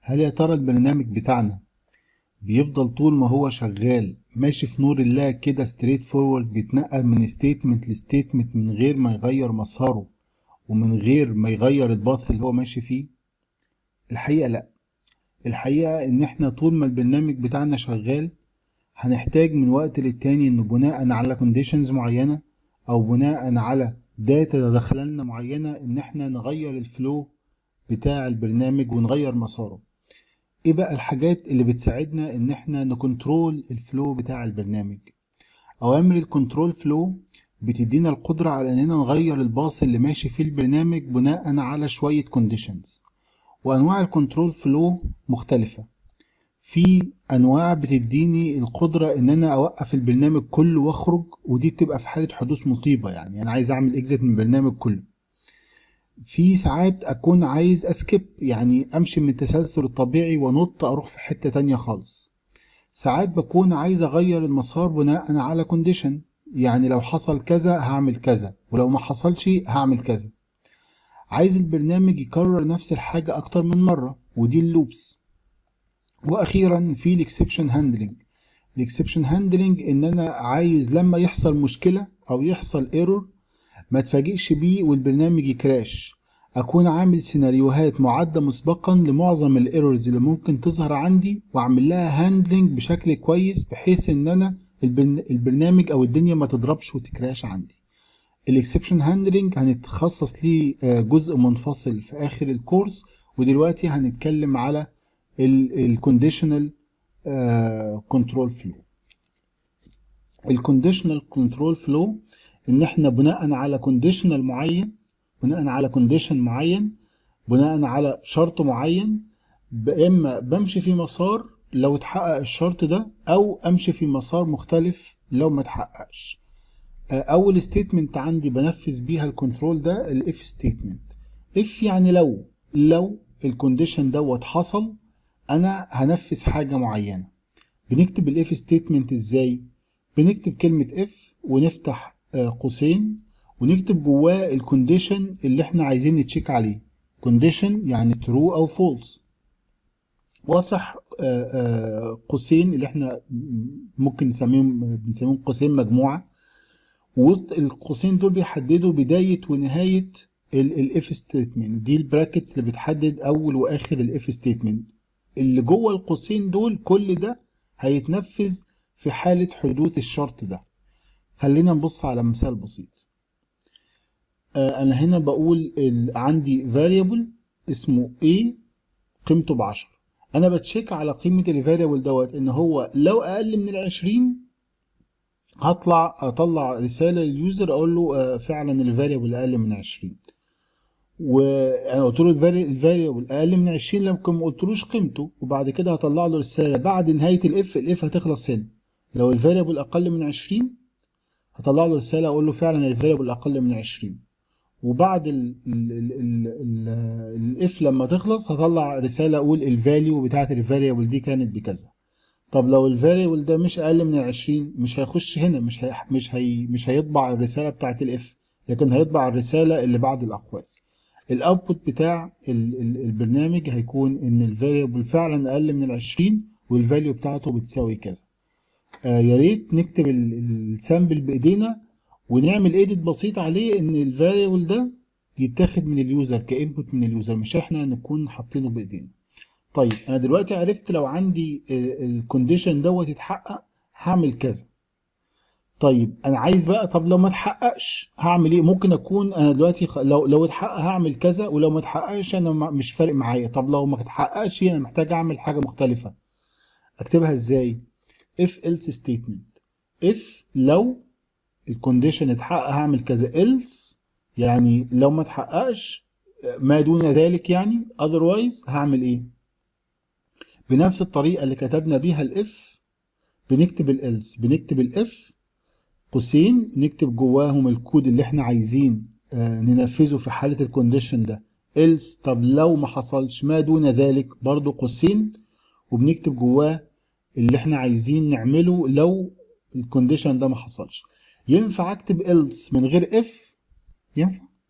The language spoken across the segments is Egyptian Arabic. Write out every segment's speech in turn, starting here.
هل يا ترى البرنامج بتاعنا بيفضل طول ما هو شغال ماشي في نور الله كده ستريت فورورد بيتنقل من ستيتمنت لستيتمنت من غير ما يغير مساره ومن غير ما يغير الباث اللي هو ماشي فيه الحقيقة لا الحقيقة ان احنا طول ما البرنامج بتاعنا شغال هنحتاج من وقت للتاني انه بناء على كونديشنز معينة او بناء على داتا داخلنا معينة ان احنا نغير الفلو بتاع البرنامج ونغير مساره ايه بقى الحاجات اللي بتساعدنا ان احنا نكنترول الفلو بتاع البرنامج اوامر الكنترول فلو بتدينا القدرة على اننا نغير الباص اللي ماشي فيه البرنامج بناء على شوية كونديشنز وانواع الكنترول فلو مختلفة في انواع بتديني القدرة ان انا اوقف البرنامج كله واخرج ودي بتبقى في حالة حدوث مصيبة يعني انا عايز اعمل اكزيت من البرنامج كله في ساعات اكون عايز اسكيب يعني امشي من التسلسل الطبيعي ونط اروح في حتة تانية خالص ساعات بكون عايز اغير المسار بناء على كونديشن يعني لو حصل كذا هعمل كذا ولو ما حصلش هعمل كذا عايز البرنامج يكرر نفس الحاجة اكتر من مرة ودي اللوبس واخيرا في الاكسبشن هاندلنج الاكسبشن هاندلنج ان انا عايز لما يحصل مشكلة او يحصل ايرور ما تفاجئش بيه والبرنامج يكراش اكون عامل سيناريوهات معدة مسبقا لمعظم الايرورز اللي ممكن تظهر عندي واعمل لها هاندلنج بشكل كويس بحيث ان انا البرنامج او الدنيا ما تضربش وتكراش عندي الاكسبشن هاندلنج هنتخصص ليه جزء منفصل في اخر الكورس ودلوقتي هنتكلم على الكونديشنال كنترول فلو الكونديشنال كنترول فلو ان احنا بناء على كونديشنال معين بناء على كونديشن معين بناء على شرط معين اما بمشي في مسار لو اتحقق الشرط ده او امشي في مسار مختلف لو ما اتحققش اول ستيتمنت عندي بنفذ بيها الكنترول ده الاف ستيتمنت اف يعني لو لو الكونديشن دوت حصل انا هنفذ حاجه معينه بنكتب الاف ستيتمنت ازاي بنكتب كلمه اف ونفتح قوسين ونكتب جواه الكونديشن اللي احنا عايزين نتشيك عليه كونديشن يعني ترو او فولس وافتح قوسين اللي احنا ممكن نسميهم بنسميهم قوسين مجموعه وسط القوسين دول بيحددوا بدايه ونهايه الاف ستيتمنت دي البراكتس اللي بتحدد اول واخر الاف ستيتمنت اللي جوه القوسين دول كل ده هيتنفذ في حاله حدوث الشرط ده خلينا نبص على مثال بسيط آه انا هنا بقول عندي variable اسمه a قيمته بعشرة انا بتشيك على قيمة الفاريبل دوت ان هو لو اقل من العشرين هطلع اطلع رسالة لليوزر اقول له آه فعلا الفاريبل اقل من عشرين وانا قلت له الفاريبل اقل من عشرين لكن ما قلتلوش قيمته وبعد كده هطلع له رسالة بعد نهاية الاف الاف هتخلص هنا لو الفاريبل اقل من عشرين هطلع له رسالة اقول له فعلا الفاريبل اقل من عشرين وبعد الاف لما تخلص هطلع رسالة اقول الفاليو بتاعت الفاريبل دي كانت بكذا طب لو الفاريبل ده مش اقل من عشرين مش هيخش هنا مش هي مش هي مش هيطبع الرسالة بتاعت الاف لكن هيطبع الرسالة اللي بعد الاقواس الاوتبوت بتاع البرنامج هيكون ان الفاريبل فعلا اقل من العشرين والفاليو بتاعته بتساوي كذا آه يا ريت نكتب السامبل بايدينا ونعمل ايديت بسيط عليه ان الفاريبل ده يتاخد من اليوزر كانبوت من اليوزر مش احنا نكون حاطينه بايدينا طيب انا دلوقتي عرفت لو عندي الكونديشن دوت يتحقق هعمل كذا طيب انا عايز بقى طب لو ما اتحققش هعمل ايه ممكن اكون انا دلوقتي لو لو اتحقق هعمل كذا ولو ما اتحققش انا مش فارق معايا طب لو ما اتحققش انا محتاج اعمل حاجه مختلفه اكتبها ازاي if else statement if لو الكونديشن اتحقق هعمل كذا else يعني لو ما اتحققش ما دون ذلك يعني otherwise هعمل ايه بنفس الطريقة اللي كتبنا بيها الاف بنكتب الelse بنكتب الاف قوسين نكتب جواهم الكود اللي احنا عايزين آه ننفذه في حالة الكونديشن ده else طب لو ما حصلش ما دون ذلك برضو قوسين وبنكتب جواه اللي احنا عايزين نعمله لو الكونديشن ده ما حصلش ينفع اكتب else من غير if ينفع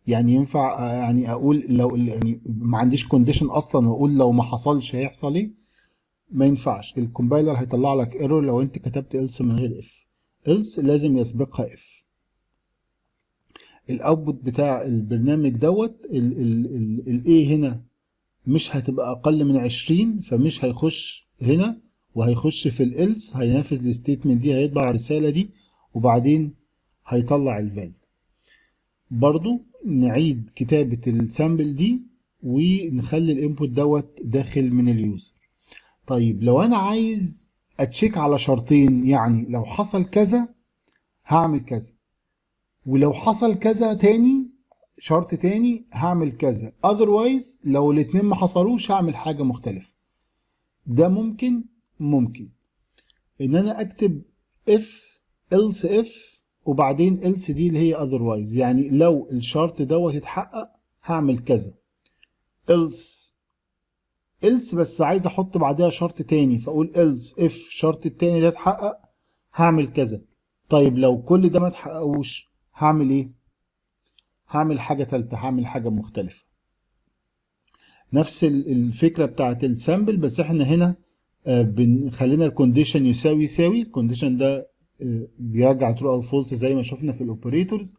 يعني ينفع آه، يعني اقول لو يعني ما عنديش كونديشن اصلا واقول لو ما حصلش هيحصل ايه ما ينفعش الكومبايلر هيطلع لك ايرور لو انت كتبت else من غير اف else لازم يسبقها اف الاوتبوت بتاع البرنامج دوت الاي هنا مش هتبقى اقل من 20 فمش هيخش هنا وهيخش في الالس هينفذ الستيتمنت دي هيطبع الرساله دي وبعدين هيطلع الفاليو برضو نعيد كتابة السامبل دي ونخلي الانبوت دوت داخل من اليوزر طيب لو انا عايز اتشيك على شرطين يعني لو حصل كذا هعمل كذا ولو حصل كذا تاني شرط تاني هعمل كذا otherwise لو الاتنين ما حصلوش هعمل حاجة مختلفة ده ممكن ممكن ان انا اكتب if else if وبعدين else دي اللي هي otherwise يعني لو الشرط دوت اتحقق هعمل كذا else else بس عايز احط بعدها شرط تاني فاقول else if الشرط التاني ده اتحقق هعمل كذا طيب لو كل ده ما اتحققوش هعمل ايه هعمل حاجة تالتة هعمل حاجة مختلفة نفس الفكرة بتاعت السامبل بس احنا هنا خلينا الكونديشن يساوي يساوي الكونديشن ده بيرجع ترو او فولس زي ما شفنا في الاوبريتورز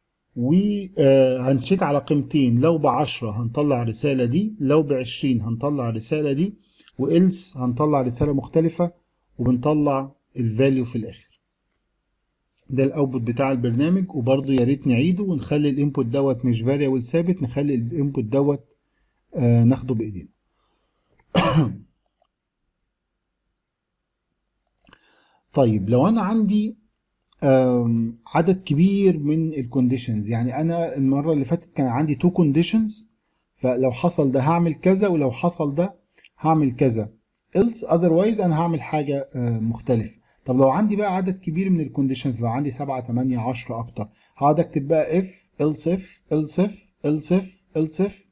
وهنشيك على قيمتين لو ب 10 هنطلع الرسالة دي لو ب 20 هنطلع الرسالة دي وإلس هنطلع رسالة مختلفة وبنطلع الفاليو في الآخر ده الاوتبوت بتاع البرنامج وبرضه يا ريت نعيده ونخلي الانبوت دوت مش فاريبل ثابت نخلي الانبوت دوت آه ناخده بايدينا طيب لو انا عندي عدد كبير من الكونديشنز يعني انا المره اللي فاتت كان عندي تو كونديشنز فلو حصل ده هعمل كذا ولو حصل ده هعمل كذا else otherwise انا هعمل حاجه مختلفه طب لو عندي بقى عدد كبير من الكونديشنز لو عندي 7 8 10 اكتر هقعد اكتب بقى if else if else if else if else if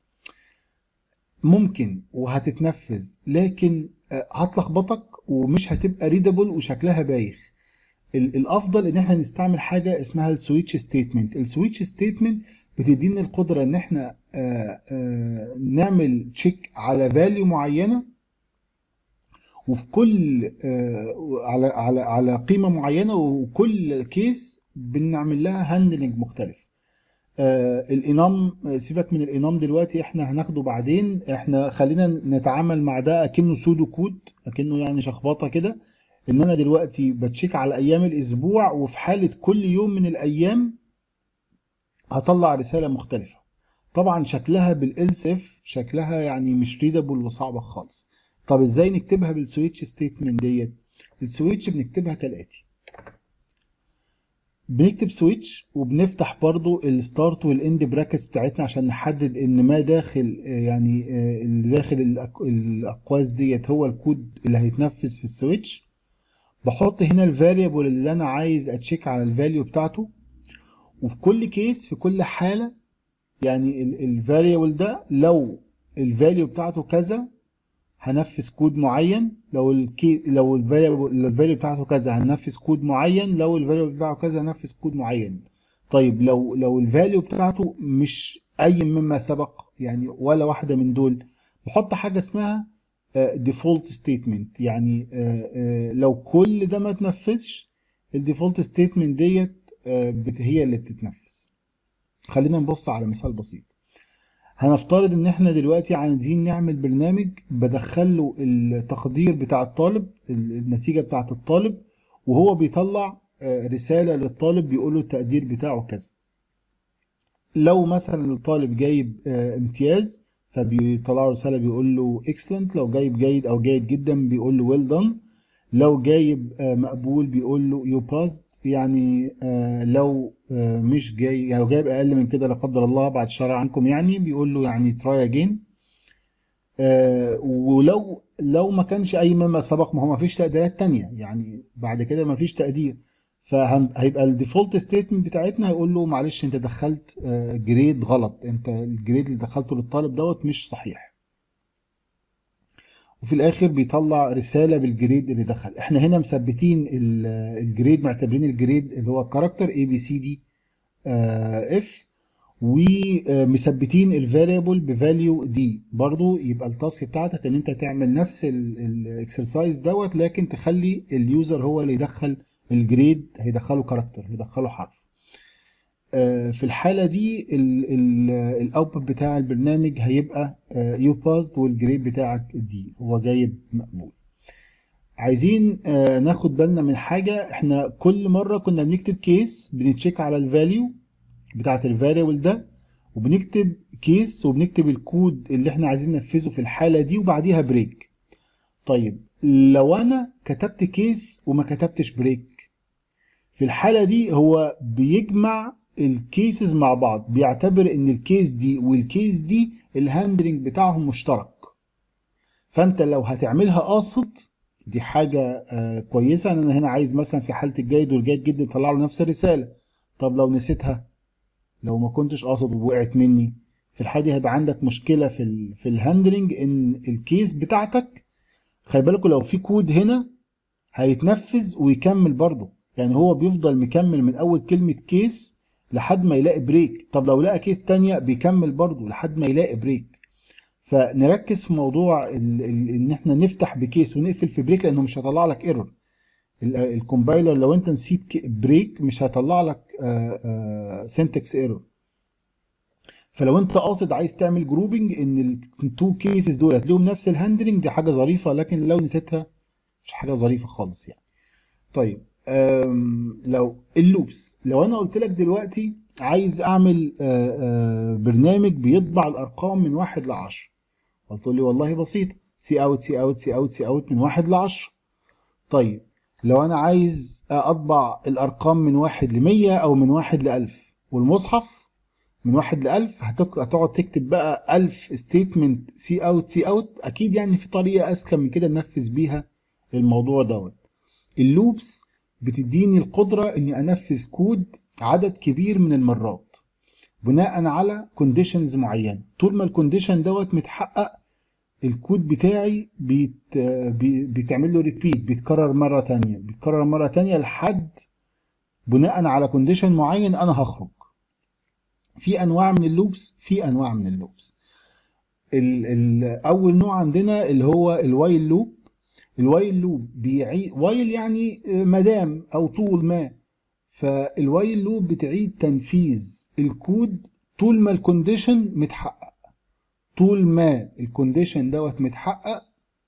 ممكن وهتتنفذ لكن هتلخبطك ومش هتبقى ريدابل وشكلها بايخ الافضل ان احنا نستعمل حاجه اسمها السويتش ستيتمنت السويتش ستيتمنت بتدينا القدره ان احنا آآ آآ نعمل تشيك على فاليو معينه وفي كل على على على قيمه معينه وكل كيس بنعمل لها هاندلنج مختلف الانام سيبك من الانام دلوقتي احنا هناخده بعدين احنا خلينا نتعامل مع ده اكنه سودو كود اكنه يعني شخبطه كده ان انا دلوقتي بتشيك على ايام الاسبوع وفي حاله كل يوم من الايام هطلع رساله مختلفه طبعا شكلها بالالس اف شكلها يعني مش ريدابل وصعبه خالص طب ازاي نكتبها بالسويتش ستيتمنت ديت السويتش بنكتبها كالاتي بنكتب سويتش وبنفتح برضو الستارت والاند براكتس بتاعتنا عشان نحدد ان ما داخل يعني اللي داخل الاقواس ديت هو الكود اللي هيتنفذ في السويتش بحط هنا الفاريبل اللي انا عايز اتشيك على الفاليو بتاعته وفي كل كيس في كل حاله يعني الفاريبل ده لو الفاليو بتاعته كذا هنفذ كود معين لو الكي لو الفاريبل الفاليو بتاعته كذا هننفذ كود معين لو الفاليو بتاعه كذا هننفذ كود معين طيب لو لو الفاليو بتاعته مش اي مما سبق يعني ولا واحده من دول بحط حاجه اسمها ديفولت ستيتمنت يعني لو كل ده ما اتنفذش الديفولت ستيتمنت ديت هي اللي بتتنفذ خلينا نبص على مثال بسيط هنفترض ان احنا دلوقتي عايزين نعمل برنامج بدخل له التقدير بتاع الطالب النتيجة بتاعت الطالب وهو بيطلع رسالة للطالب بيقول له التقدير بتاعه كذا لو مثلا الطالب جايب امتياز فبيطلع له رسالة بيقول له excellent لو جايب جيد او جيد جدا بيقول له well done لو جايب مقبول بيقول له you passed يعني آه لو آه مش جاي يعني لو جايب اقل من كده لا قدر الله بعد الشر عنكم يعني بيقول له يعني تراي اجين آه ولو لو ما كانش اي مما سبق ما هو ما فيش تقديرات تانية يعني بعد كده ما فيش تقدير فهيبقى الديفولت ستيتمنت بتاعتنا هيقول له معلش انت دخلت جريد غلط انت الجريد اللي دخلته للطالب دوت مش صحيح وفي الاخر بيطلع رساله بالجريد اللي دخل احنا هنا مثبتين الجريد معتبرين الجريد اللي هو الكاركتر اي بي سي دي اف ومثبتين الفاريبل بفاليو دي برضو يبقى التاسك بتاعتك ان انت تعمل نفس الاكسرسايز دوت لكن تخلي اليوزر هو اللي يدخل الجريد هيدخله كاركتر هيدخله حرف آه، في الحالة دي الاوتبوت بتاع البرنامج هيبقى يو باسد والجريد بتاعك دي هو جايب مقبول عايزين آه، ناخد بالنا من حاجة احنا كل مرة كنا بنكتب كيس بنتشيك على الفاليو بتاعت الفاريبل ده وبنكتب كيس وبنكتب الكود اللي احنا عايزين ننفذه في الحالة دي وبعديها بريك طيب لو انا كتبت كيس وما كتبتش بريك في الحالة دي هو بيجمع الكيسز مع بعض بيعتبر ان الكيس دي والكيس دي الهاندلنج بتاعهم مشترك فانت لو هتعملها قاصد دي حاجة آه كويسة ان انا هنا عايز مثلا في حالة الجيد والجيد جدا يطلع له نفس الرسالة طب لو نسيتها لو ما كنتش قاصد ووقعت مني في الحالة دي هيبقى عندك مشكلة في ال في الهاندلنج ان الكيس بتاعتك خلي بالكوا لو في كود هنا هيتنفذ ويكمل برضه يعني هو بيفضل مكمل من اول كلمة كيس لحد ما يلاقي بريك طب لو لقى كيس تانية بيكمل برضه لحد ما يلاقي بريك فنركز في موضوع ال ال ان احنا نفتح بكيس ونقفل في بريك لانه مش هيطلع لك ايرور الكومبايلر لو انت نسيت بريك مش هيطلع لك سنتكس ايرور فلو انت قاصد عايز تعمل جروبنج ان التو كيسز دول هتلاقيهم نفس الهاندلنج دي حاجه ظريفه لكن لو نسيتها مش حاجه ظريفه خالص يعني طيب لو اللوبس لو انا قلت لك دلوقتي عايز اعمل برنامج بيطبع الارقام من واحد لعشر قلت لي والله بسيطه سي اوت سي اوت سي اوت سي اوت من واحد لعشر طيب لو انا عايز اطبع الارقام من واحد لمية او من واحد لالف والمصحف من واحد لألف هتقعد تكتب بقى ألف ستيتمنت سي اوت سي اوت أكيد يعني في طريقة أذكى من كده ننفذ بيها الموضوع دوت اللوبس بتديني القدرة إني أنفذ كود عدد كبير من المرات بناء على كونديشنز معينة طول ما الكونديشن دوت متحقق الكود بتاعي بيت بيتعمل له ريبيت بيتكرر مرة تانية بيتكرر مرة تانية لحد بناء على كونديشن معين أنا هخرج في أنواع من اللوبس في أنواع من اللوبس ال ال أول نوع عندنا اللي هو الوايل لوب الوايل لوب بيعيد وايل يعني مدام او طول ما فالوايل لوب بتعيد تنفيذ الكود طول ما الكونديشن متحقق طول ما الكونديشن دوت متحقق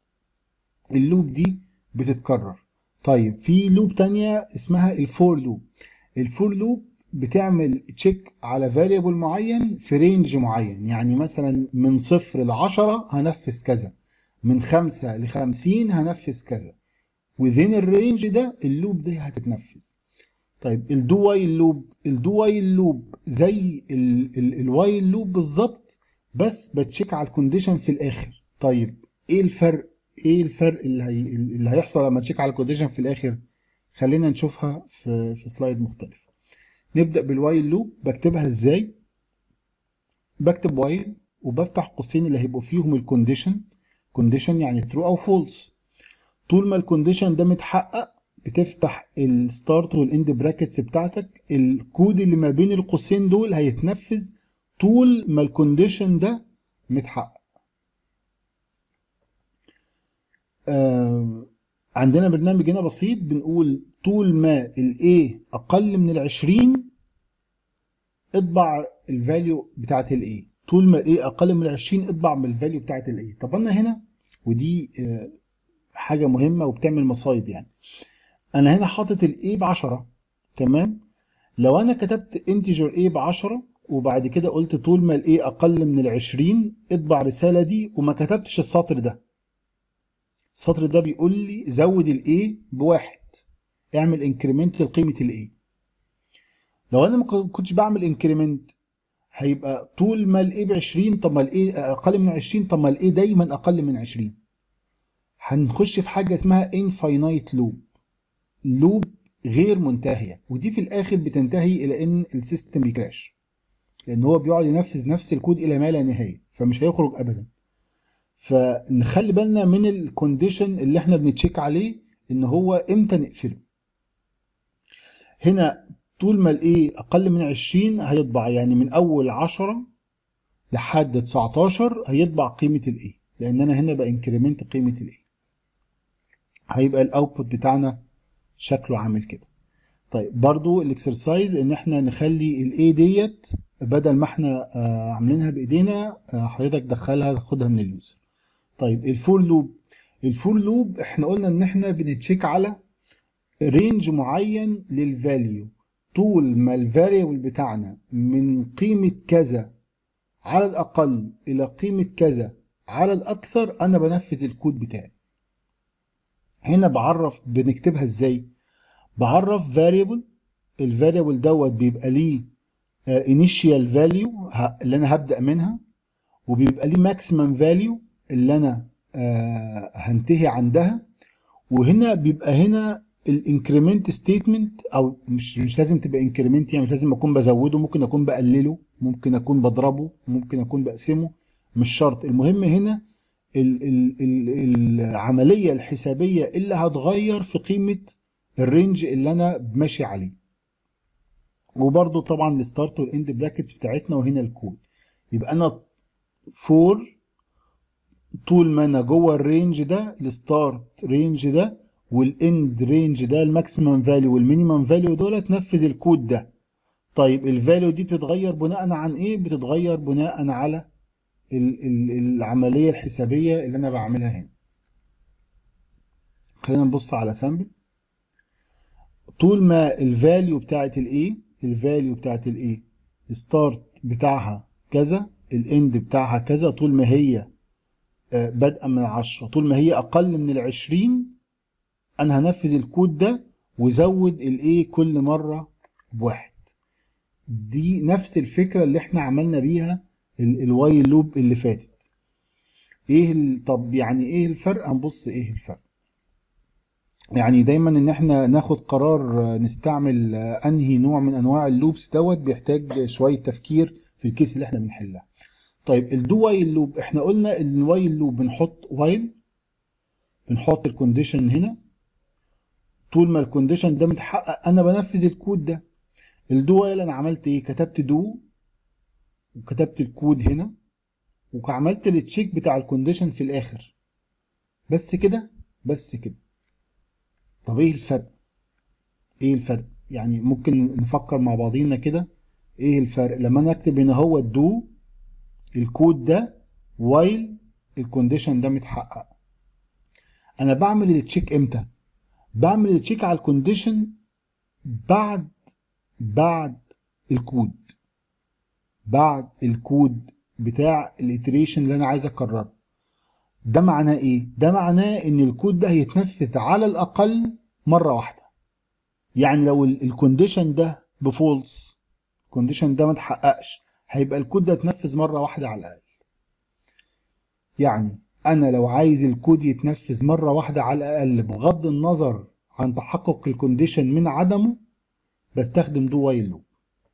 اللوب دي بتتكرر طيب في لوب تانية اسمها الفور لوب الفور لوب بتعمل تشيك على فاريبل معين في رينج معين يعني مثلا من صفر لعشرة هنفذ كذا من خمسة لخمسين هنفذ كذا وذين الرينج ده اللوب دي هتتنفذ طيب الدو وايل لوب الدو وايل لوب زي الوايل لوب بالظبط بس بتشيك على الكونديشن في الاخر طيب ايه الفرق ايه الفرق اللي, هي اللي هيحصل لما تشيك على الكونديشن في الاخر خلينا نشوفها في في سلايد مختلف نبدا بالوايل لوب بكتبها ازاي بكتب وايل وبفتح قوسين اللي هيبقوا فيهم الكونديشن كونديشن يعني ترو او فولس طول ما الكونديشن ده متحقق بتفتح الستارت والاند براكتس بتاعتك الكود اللي ما بين القوسين دول هيتنفذ طول ما الكونديشن ده متحقق آه عندنا برنامج هنا بسيط بنقول طول ما الاي اقل من العشرين اطبع الفاليو بتاعت الاي طول ما الاي اقل من 20 اطبع من الفاليو بتاعت الاي طب انا هنا ودي حاجه مهمه وبتعمل مصايب يعني انا هنا حاطط الاي ب 10 تمام لو انا كتبت انتجر اي ب 10 وبعد كده قلت طول ما الاي اقل من ال 20 اطبع الرساله دي وما كتبتش السطر ده السطر ده بيقول لي زود الاي بواحد اعمل انكريمنت لقيمه الاي لو انا ما كنتش بعمل انكريمنت هيبقى طول ما الاي ب 20 طب ما الاي اقل من 20 طب ما الاي دايما اقل من 20 هنخش في حاجه اسمها infinite لوب لوب غير منتهيه ودي في الاخر بتنتهي الى ان السيستم بيكراش لان هو بيقعد ينفذ نفس الكود الى ما لا نهايه فمش هيخرج ابدا فنخلي بالنا من الكونديشن اللي احنا بنتشيك عليه ان هو امتى نقفله هنا طول ما الايه اقل من 20 هيطبع يعني من اول 10 لحد 19 هيطبع قيمه الايه لان انا هنا بانكريمنت قيمه الايه هيبقى الاوتبوت بتاعنا شكله عامل كده طيب برضو الاكسرسايز ان احنا نخلي الاي ديت بدل ما احنا آه عاملينها بايدينا آه حضرتك دخلها خدها من اليوزر طيب الفور لوب الفور لوب احنا قلنا ان احنا بنتشيك على رينج معين للفاليو طول ما الفاريبل بتاعنا من قيمة كذا على الأقل إلى قيمة كذا على الأكثر أنا بنفذ الكود بتاعي هنا بعرف بنكتبها إزاي بعرف variable الفاريبل دوت بيبقى ليه initial value اللي أنا هبدأ منها وبيبقى ليه maximum value اللي أنا هنتهي عندها وهنا بيبقى هنا الانكريمنت ستيتمنت او مش مش لازم تبقى انكريمنت يعني مش لازم اكون بزوده ممكن اكون بقلله ممكن اكون بضربه ممكن اكون بقسمه مش شرط المهم هنا ال ال ال العمليه الحسابيه اللي هتغير في قيمه الرينج اللي انا ماشي عليه وبرده طبعا الستارت والاند براكتس بتاعتنا وهنا الكود يبقى انا فور طول ما انا جوه الرينج ده الستارت رينج ده والاند رينج ده الماكسيمم فاليو والمينيمم فاليو دول تنفذ الكود ده طيب الفاليو دي بتتغير بناء عن ايه بتتغير بناء على ال ال العمليه الحسابيه اللي انا بعملها هنا خلينا نبص على سامبل طول ما الفاليو بتاعت الايه الفاليو بتاعت الايه الستارت بتاعها كذا الاند بتاعها كذا طول ما هي بادئه من 10 طول ما هي اقل من ال 20 انا هنفذ الكود ده وزود الايه كل مره بواحد دي نفس الفكره اللي احنا عملنا بيها الوايل لوب اللي فاتت ايه طب يعني ايه الفرق هنبص ايه الفرق يعني دايما ان احنا ناخد قرار نستعمل انهي نوع من انواع اللوبس دوت بيحتاج شويه تفكير في الكيس اللي احنا بنحلها طيب الدو وايل لوب احنا قلنا الوايل لوب بنحط وايل بنحط الكونديشن هنا طول ما الكونديشن ده متحقق انا بنفذ الكود ده الدو وايل انا عملت ايه كتبت دو وكتبت الكود هنا وعملت التشيك بتاع الكونديشن في الاخر بس كده بس كده طب ايه الفرق ايه الفرق يعني ممكن نفكر مع بعضينا كده ايه الفرق لما انا اكتب هنا هو الدو الكود ده وايل الكونديشن ده متحقق انا بعمل التشيك امتى بعمل التشيك على الكونديشن بعد بعد الكود بعد الكود بتاع الاتريشن اللي انا عايز اكرره ده معناه ايه ده معناه ان الكود ده هيتنفذ على الاقل مره واحده يعني لو الكونديشن ده بفولس الكونديشن ده ما اتحققش هيبقى الكود ده اتنفذ مره واحده على الاقل يعني انا لو عايز الكود يتنفذ مره واحده على الاقل بغض النظر عن تحقق الكونديشن من عدمه بستخدم دو وايل لوب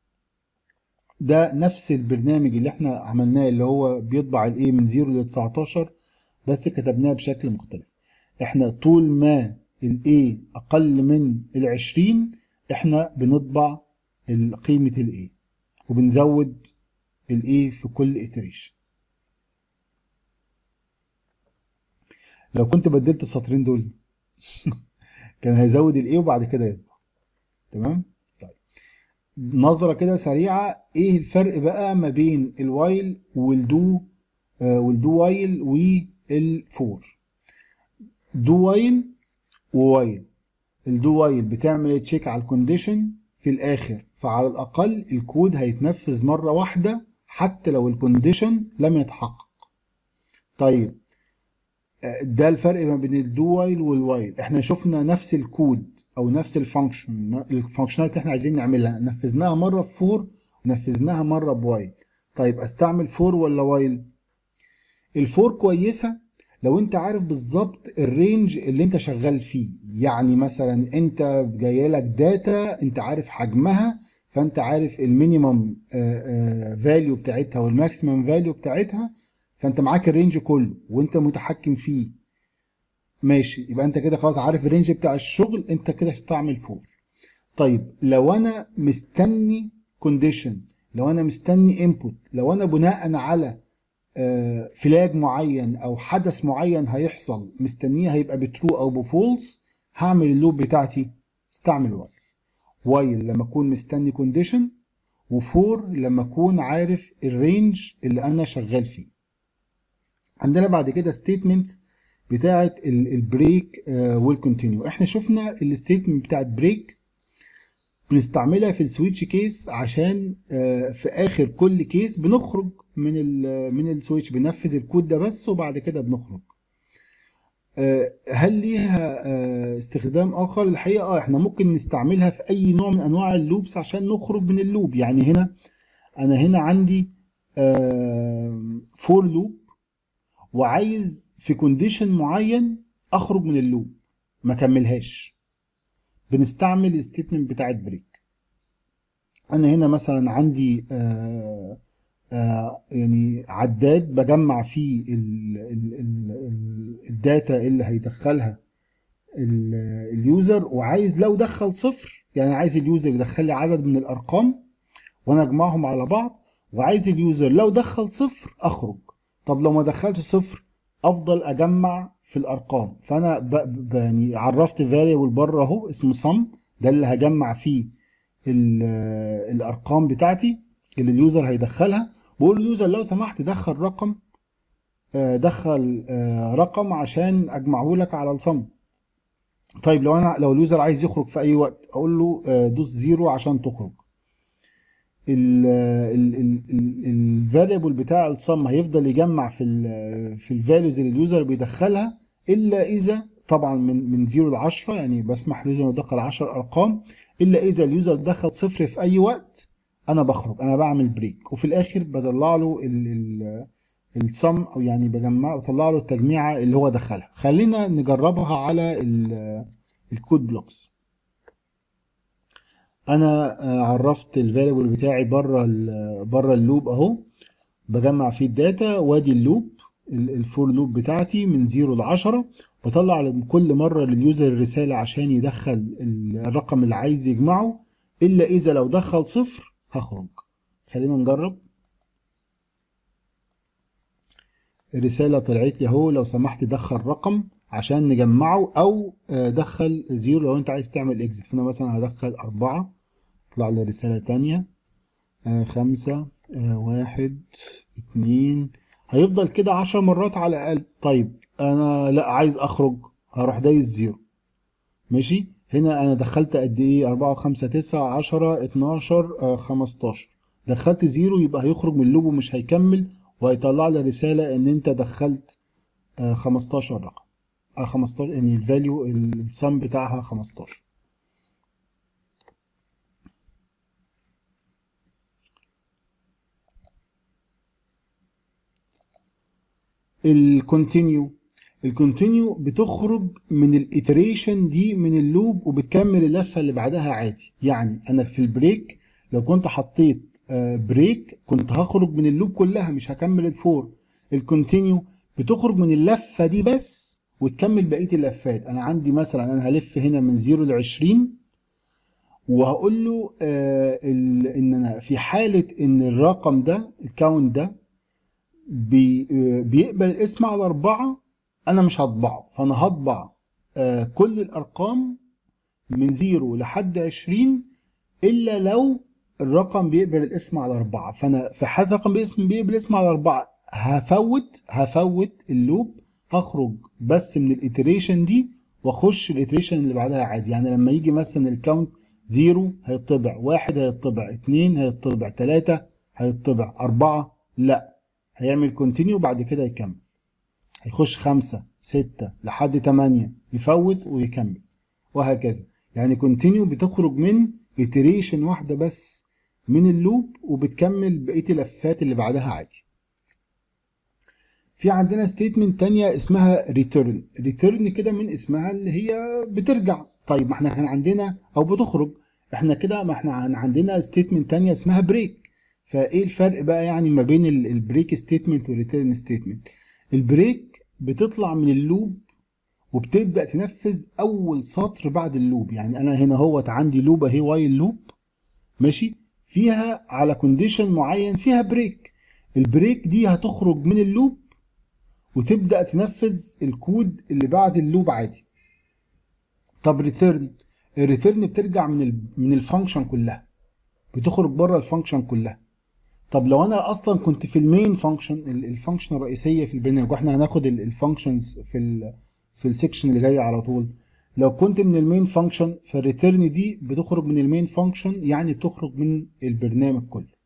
ده نفس البرنامج اللي احنا عملناه اللي هو بيطبع الايه من 0 ل 19 بس كتبناه بشكل مختلف احنا طول ما الايه اقل من ال 20 احنا بنطبع قيمه الايه وبنزود الايه في كل iteration لو كنت بدلت السطرين دول كان هيزود الايه وبعد كده يطبع تمام طيب نظره كده سريعه ايه الفرق بقى ما بين الوايل والدو آه والدو وايل والفور دو وايل ووايل الدو وايل بتعمل تشيك على الكونديشن في الاخر فعلى الاقل الكود هيتنفذ مره واحده حتى لو الكونديشن لم يتحقق طيب ده الفرق ما بين الدو وايل والوايل احنا شفنا نفس الكود او نفس الفانكشن الفانكشناليتي اللي احنا عايزين نعملها نفذناها مره في فور ونفذناها مره بوايل طيب استعمل فور ولا وايل الفور كويسه لو انت عارف بالظبط الرينج اللي انت شغال فيه يعني مثلا انت جايه لك داتا انت عارف حجمها فانت عارف المينيمم فاليو بتاعتها والماكسيمم فاليو بتاعتها فانت معاك الرينج كله وانت متحكم فيه ماشي يبقى انت كده خلاص عارف الرينج بتاع الشغل انت كده هتستعمل فور طيب لو انا مستني كونديشن لو انا مستني انبوت لو انا بناء على فلاج معين او حدث معين هيحصل مستنيه هيبقى بترو او بفولس هعمل اللوب بتاعتي استعمل وايل وايل لما اكون مستني كونديشن وفور لما اكون عارف الرينج اللي انا شغال فيه عندنا بعد كده ستيتمنتس بتاعه البريك والكونتينيو احنا شفنا الستيتمنت بتاعه بريك بنستعملها في السويتش كيس عشان في اخر كل كيس بنخرج من ال من السويتش بننفذ الكود ده بس وبعد كده بنخرج هل ليها استخدام اخر الحقيقه اه احنا ممكن نستعملها في اي نوع من انواع اللوبس عشان نخرج من اللوب يعني هنا انا هنا عندي فور لوب وعايز في كونديشن معين اخرج من اللوب ما كملهاش بنستعمل الستيتمنت بتاعت بريك انا هنا مثلا عندي آآ آآ يعني عداد بجمع فيه ال ال ال الداتا اللي هيدخلها اليوزر وعايز لو دخل صفر يعني عايز اليوزر يدخل لي عدد من الارقام وانا اجمعهم على بعض وعايز اليوزر لو دخل صفر اخرج طب لو ما دخلش صفر افضل اجمع في الارقام فانا ب... ب... يعني عرفت فاريبل بره اهو اسمه sum ده اللي هجمع فيه ال... الارقام بتاعتي اللي اليوزر هيدخلها بقول لليوزر لو سمحت دخل رقم دخل رقم عشان اجمعه لك على الصم طيب لو انا لو اليوزر عايز يخرج في اي وقت اقول له دوس زيرو عشان تخرج الفاريبل بتاع الصم هيفضل يجمع في ال في الفاليوز اللي اليوزر بيدخلها الا اذا طبعا من من 0 ل 10 يعني بسمح لليوزر يدخل 10 ارقام الا اذا اليوزر دخل صفر في اي وقت انا بخرج انا بعمل بريك وفي الاخر بطلع له الصم او يعني بجمع بطلع له التجميعه اللي هو دخلها خلينا نجربها على الكود بلوكس انا عرفت الفاريبل بتاعي بره بره اللوب اهو بجمع فيه الداتا وادي اللوب الفور لوب بتاعتي من 0 ل 10 بطلع كل مره لليوزر الرساله عشان يدخل الرقم اللي عايز يجمعه الا اذا لو دخل صفر هخرج خلينا نجرب الرساله طلعت لي اهو لو سمحت دخل رقم عشان نجمعه او دخل زيرو لو انت عايز تعمل اكزit فانا مثلا هدخل اربعة يطلع لي رسالة تانية خمسة واحد اتنين هيفضل كده عشر مرات على الاقل طيب انا لا عايز اخرج هروح دايس زيرو ماشي هنا انا دخلت قد ايه اربعة وخمسة تسعة عشرة اتناشر خمستاشر دخلت زيرو يبقى هيخرج من اللوب ومش هيكمل وهيطلع لي رسالة ان انت دخلت خمستاشر رقم 15 يعني الفاليو السم بتاعها 15 الكونتينيو الكونتينيو بتخرج من الاتريشن دي من اللوب وبتكمل اللفه اللي بعدها عادي يعني انا في البريك لو كنت حطيت بريك كنت هخرج من اللوب كلها مش هكمل الفور الكونتينيو بتخرج من اللفه دي بس وتكمل بقيه اللفات انا عندي مثلا انا هلف هنا من 0 ل 20 وهقول له آه ان انا في حاله ان الرقم ده الكاونت ده بي آه بيقبل الاسم على اربعه انا مش هطبعه فانا هطبع آه كل الارقام من 0 لحد 20 الا لو الرقم بيقبل الاسم على اربعه فانا في حاله الرقم باسم بيقبل الاسم على اربعه هفوت هفوت اللوب هخرج بس من الاتريشن دي واخش الاتريشن اللي بعدها عادي يعني لما يجي مثلا الكاونت زيرو هيطبع واحد هيطبع اتنين هيطبع تلاتة هيطبع اربعة لا هيعمل كونتينيو بعد كده يكمل هيخش خمسة ستة لحد تمانية يفوت ويكمل وهكذا يعني كونتينيو بتخرج من اتريشن واحدة بس من اللوب وبتكمل بقية اللفات اللي بعدها عادي في عندنا ستيتمنت تانية اسمها ريتيرن ريتيرن كده من اسمها اللي هي بترجع طيب ما احنا كان عندنا او بتخرج احنا كده ما احنا عندنا ستيتمنت تانية اسمها بريك فايه الفرق بقى يعني ما بين البريك ستيتمنت والريتيرن ستيتمنت البريك بتطلع من اللوب وبتبدا تنفذ اول سطر بعد اللوب يعني انا هنا هوت عندي لوب اهي وايل لوب ماشي فيها على كونديشن معين فيها بريك البريك دي هتخرج من اللوب وتبدا تنفذ الكود اللي بعد اللوب عادي طب ريتيرن الريتيرن بترجع من ال من الفانكشن كلها بتخرج بره الفانكشن كلها طب لو انا اصلا كنت في المين فانكشن الفانكشن الرئيسيه في البرنامج واحنا هناخد الفانكشنز في ال في السكشن اللي جاي على طول لو كنت من المين فانكشن فالريتيرن دي بتخرج من المين فانكشن يعني بتخرج من البرنامج كله